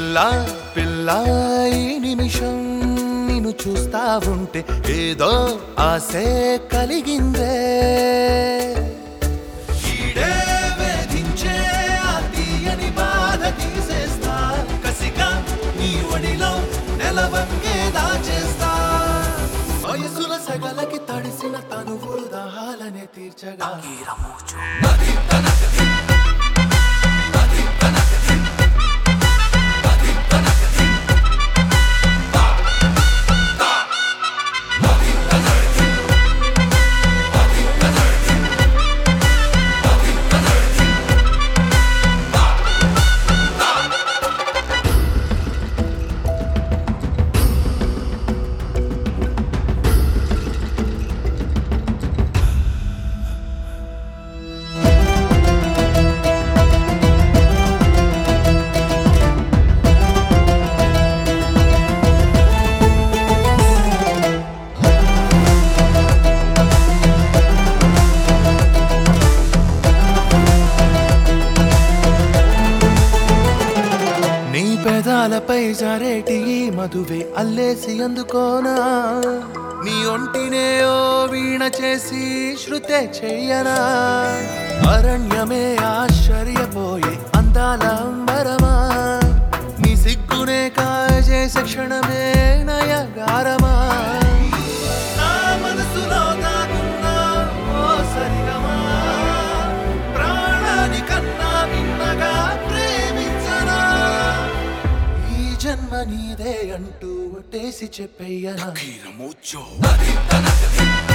పిల్ల పిల్ల ఈ నిమిషం నిన్ను చూస్తా ఉంటే ఏదో ఆసే కలిగిందే ఈడే వేధించే ఆ తీయని బాధ తీసేస్తా కసిగా నీ ఒడిలో నెలవంగే దాచేస్తా వయసుల సగలకి తడిసిన తనువులు దాహాలనే తీర్చగా నీ పెదాలపై జారేటి ఈ మధువే అల్లేసి అందుకోనా నీ ఒంటినే ఓ వీణ చేసి శృతే చెయ్యనా అరణ్యమే ఆశ్చర్యపోయే అందాల అంబరమా నీ సిగ్గునే కాజేసే క్షణమే నయగారమా నా మనసులో దాగున్న ఓ సరిగమా ప్రాణాని కన్నా మిన్నగా ప్రేమించనా ఈ జన్మ నీదే అంటూ ఒట్టేసి చెప్పయ్యనా Kira mucho.